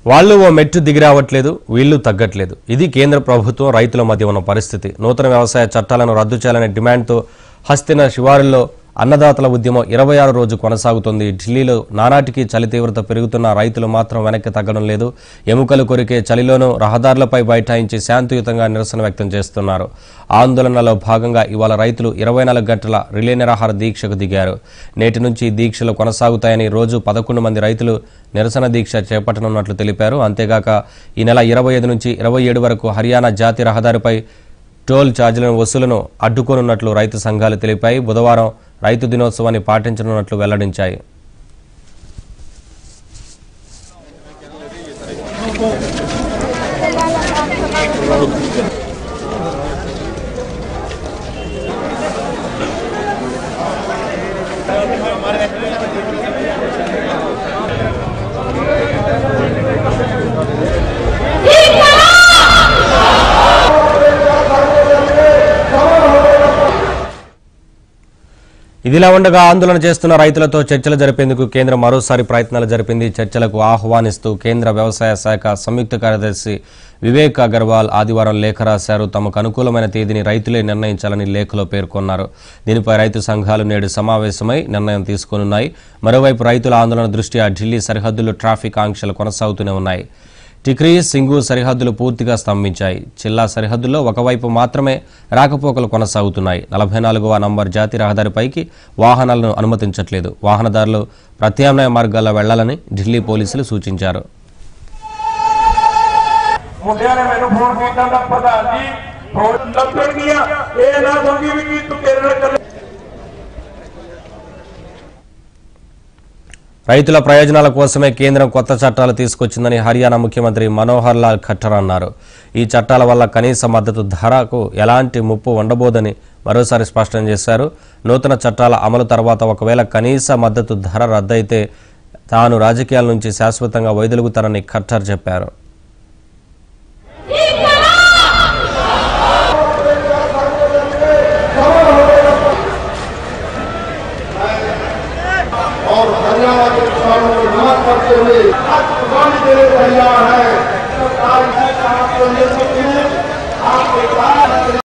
వాళ్ళు ఓ మెట్టు దిగి రావట్లేదు వీళ్ళు తగ్గట్లేదు ఇది కేంద్ర ప్రభుత్వం రైతుల మధ్య ఉన్న పరిస్థితి నూతన వ్యవసాయ చట్టాలను రద్దు చేయాలనే డిమాండ్తో హస్తిన శివారుల్లో అన్నదాతల ఉద్యమం ఇరవై ఆరు రోజు కొనసాగుతోంది ఢిల్లీలో నానాటికి చలి తీవ్రత పెరుగుతున్న రైతులు మాత్రం వెనక్కి తగ్గడం లేదు ఎముకలు కొరికే చలిలోనూ రహదారులపై బైఠాయించి శాంతియుతంగా నిరసన వ్యక్తం చేస్తున్నారు ఆందోళనలో భాగంగా ఇవాళ రైతులు ఇరవై నాలుగు గంటల రిలే నిరాహార దీక్షకు దిగారు నేటి నుంచి ఈ దీక్షలు కొనసాగుతాయని రోజు పదకొండు మంది రైతులు నిరసన దీక్ష చేపట్టనున్నట్లు తెలిపారు అంతేగాక ఈ నెల ఇరవై ఐదు నుంచి ఇరవై ఏడు వరకు హర్యానా జాతీయ రహదారిపై టోల్ ఛార్జీలను వసూలును అడ్డుకోనున్నట్లు రైతు సంఘాలు తెలిపాయి బుధవారం రైతు దినోత్సవాన్ని పాటించనున్నట్లు వెల్లడించాయి ఇదిలా ఉండగా ఆందోళన చేస్తున్న రైతులతో చర్చలు జరిపేందుకు కేంద్రం మరోసారి ప్రయత్నాలు జరిపింది చర్చలకు ఆహ్వానిస్తూ కేంద్ర వ్యవసాయ శాఖ సంయుక్త కార్యదర్శి వివేక్ అగర్వాల్ ఆదివారం లేఖ రాశారు తమకు అనుకూలమైన తేదీని రైతులే నిర్ణయించాలని లేఖలో పేర్కొన్నారు దీనిపై రైతు సంఘాలు నేడు సమావేశమై నిర్ణయం తీసుకోనున్నాయి మరోవైపు రైతుల ఆందోళన దృష్ట్యా ఢిల్లీ సరిహద్దులు ట్రాఫిక్ ఆంక్షలు కొనసాగుతూనే ఉన్నాయి టిక్రీ సింగు సరిహద్దులు పూర్తిగా స్తంభించాయి జిల్లా సరిహద్దుల్లో ఒకవైపు మాత్రమే రాకపోకలు కొనసాగుతున్నాయి నలభై నాలుగవ నంబర్ జాతీయ రహదారిపైకి వాహనాలను అనుమతించట్లేదు వాహనదారులు ప్రత్యామ్నాయ మార్గాల్లో వెళ్లాలని ఢిల్లీ పోలీసులు సూచించారు ਮੁੰਡਿਆਂ ਨੇ ਮੈਨੂੰ ਫੋਨ ਕੀਤਾ ਤਾਂ ਪ੍ਰਧਾਨ ਜੀ ਫੋਨ ਲੱਗਣਗੀਆਂ ਇਹ ਨਾ ਸਮਝੀ ਵੀ ਕਿ ਤੂੰ ਤੇਰੇ ਨਾਲ ਕਰ రైతుల ప్రయోజనాల కోసమే కేంద్రం కొత్త చట్టాలు తీసుకొచ్చిందని హర్యానా ముఖ్యమంత్రి మనోహర్ లాల్ ఖట్టర్ అన్నారు ఈ చట్టాల వల్ల కనీస మద్దతు ధరకు ఎలాంటి ముప్పు ఉండబోదని మరోసారి స్పష్టం చేశారు నూతన చట్టాల అమలు తర్వాత ఒకవేళ కనీస మద్దతు ధర రద్దయితే తాను రాజకీయాల నుంచి శాశ్వతంగా వైదొలుగుతానని ఖట్టర్ చెప్పారు और हरियाणा के किसानों को नमन करते हुए आज कुर्बानी देने तैयार है सरकार इसी काम को ले सकती है आपके पास